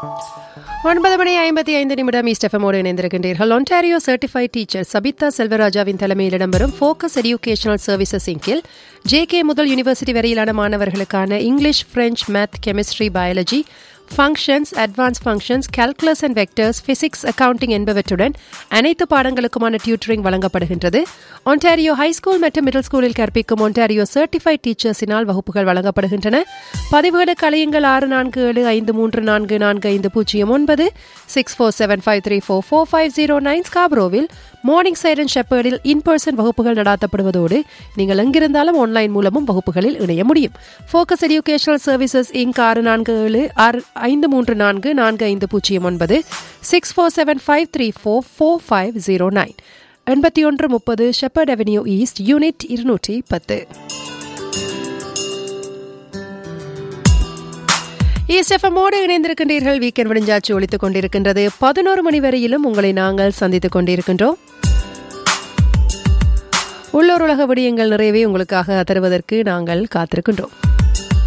ஒன்பது மணி ஐம்பத்தி ஐந்து நிமிடம் ஈஸ்டெஃபமோடு இணைந்திருக்கின்றீர்கள் ஒன்டாரியோ சர்டிஃபைட் டீச்சர் சபிதா செல்வராஜாவின் தலைமையில் இடம்பெறும் ஃபோக்கஸ் எடியூகேஷனல் சர்வீசஸ் இங்கில் ஜேகே முதல் யூனிவர்சிட்டி வரையிலான மாணவர்களுக்கான English French math chemistry biology functions advanced functions calculus and vectors physics accounting என்பவற்றுடன் அனைத்து பாடங்களுக்குமான டியூட்டரிங் வழங்கப்படுகின்றது ஒன்டாரியோ ஹைஸ்கூல் மற்றும் மிடில் ஸ்கூலில் கற்பிக்கும் ஒன்டாரியோ சர்டிஃபைட் டீச்சர்ஸினால் வகுப்புகள் வழங்கப்படுகின்றன பதிவுகளை கலையுங்கள் ஆறு நான்கு ஏழு ஐந்து மூன்று நான்கு நான்கு ஐந்து பூஜ்ஜியம் ஒன்பது six four seven five three four four five zero nine ஸ்காப்ரோவில் மார்னிங் சைரன் ஷெப்பர்டில் இன் பர்சன் வகுப்புகள் நடாத்தப்படுவதோடு நீங்கள் எங்கிருந்தாலும் ஆன்லைன் மூலமும் வகுப்புகளில் இணைய முடியும் ஃபோக்கஸ் எஜுகேஷனல் சர்வீசஸ் இங்க் ஆறு நான்கு ஏழு ஆறு ஐந்து மூன்று நான்கு நான்கு ஐந்து பூஜ்ஜியம் ஒன்பது six four seven five three four four five zero nine எண்பத்தி ஒன்று முப்பது ஷெப்பர்ட் அவென்யூ ஈஸ்ட் யூனிட் இருநூற்றி பத்து ஈஸ்எஃப்எம்மோடு இணைந்திருக்கின்றீர்கள் வீக்கெண்ட் விடிஞ்சாச்சு ஒழித்துக் கொண்டிருக்கின்றது பதினோரு மணி வரையிலும் உங்களை நாங்கள் சந்தித்துக் கொண்டிருக்கின்றோம் உள்ளூர் உலக விடயங்கள் நிறையவே உங்களுக்காக தருவதற்கு நாங்கள் காத்திருக்கின்றோம்